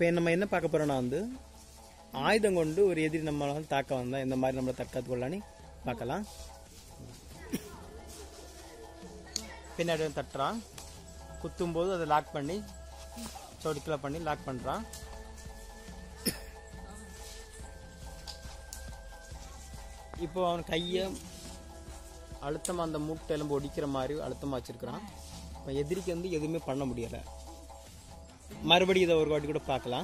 இப்போ நம்ம என்ன பார்க்க போறோம்னா வந்து ஆயுதம் கொண்டு ஒரு எதிரி நம்மளால தாக்க வந்தா இந்த மாதிரி நம்மளை தற்காத்து கொள்ளலான்னு பார்க்கலாம் பின்னாடி வந்து தட்டுறான் குத்தும் போது அதை லாக் பண்ணி சொடுக்கல பண்ணி லாக் பண்றான் இப்போ அவன் கையை அழுத்தமா அந்த மூட்டை எலும்பு ஒடிக்கிற மாதிரி அழுத்தமா வச்சிருக்கிறான் இப்போ எதிரிக்கு வந்து எதுவுமே பண்ண முடியல மறுபடியும் இதை ஒரு வாட்டி கூட பார்க்கலாம்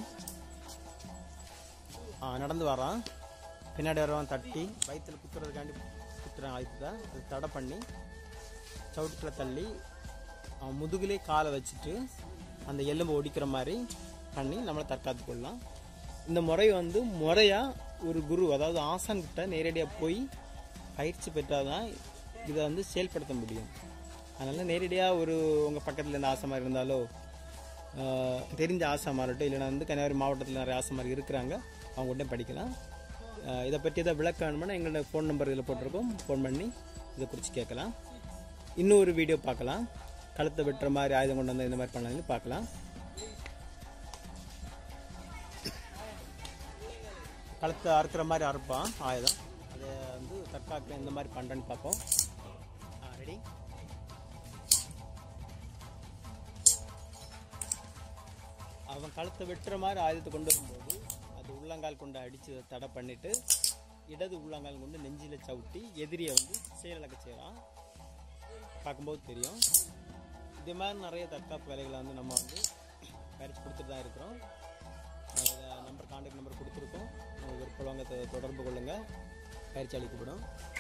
ஆ நடந்து வரான் பின்னாடி வரவன் தட்டி வயிற்றுல குத்துறதுக்காண்டி குத்துறான் ஆயுதத்தை அது தடை பண்ணி சவுட்டுக்குள்ள தள்ளி அவன் முதுகுலே காலை வச்சுட்டு அந்த எலும்பு ஒடிக்கிற மாதிரி பண்ணி நம்மளை தற்காத்து கொள்ளலாம் இந்த முறை வந்து முறையா ஒரு குரு அதாவது ஆசான் கிட்ட நேரடியாக போய் பயிற்சி பெற்றாதான் இதை வந்து செயல்படுத்த முடியும் அதனால நேரடியாக ஒரு உங்கள் பக்கத்தில் இருந்த ஆசமாக இருந்தாலோ ஆஹ், தெரிஞ்ச ஆசாமா இருக்கட்டும் இல்லைன்னா வந்து கன்னியாகுமரி மாவட்டத்தில் நிறைய ஆசாமார் இருக்கிறாங்க அவங்க உடனே படிக்கலாம் ஆஹ், இதை பற்றி ஏதாவது விளக்க வேணும்னா எங்களோட ஃபோன் நம்பர் இதில் போட்டிருக்கோம் ஃபோன் பண்ணி இதை குறித்து கேட்கலாம் இன்னும் ஒரு வீடியோ பார்க்கலாம் கழுத்தை வெட்டுற மாதிரி ஆயுதம் கொண்டு வந்து இந்த மாதிரி பண்ணாங்கன்னு பார்க்கலாம் கழுத்தை அறுக்கிற மாதிரி அறுப்பான் ஆயுதம் அதை வந்து தற்காக்க இந்த மாதிரி பண்ணுறேன்னு பார்ப்போம் ரெடி அவன் கழுத்தை வெட்டுற மாதிரி ஆயுதத்தை கொண்டு வரும்போது அது உள்ளங்கால் கொண்டு அடித்து அதை தடை பண்ணிட்டு இடது உள்ளங்கால் கொண்டு நெஞ்சில சவுட்டி எதிரியை வந்து செயலிழக்க செய்கிறான் பார்க்கும்போது தெரியும் இதே மாதிரி நிறைய தற்காப்பு வேலைகளை வந்து நம்ம வந்து பயிற்சி கொடுத்துட்டு தான் இருக்கிறோம் நம்பர் கான்டாக்ட் நம்பர் கொடுத்துருக்கோம் உங்களுக்கு விருப்பம் தொடர்பு கொள்ளுங்கள் பயிற்சி அளிக்கப்படும்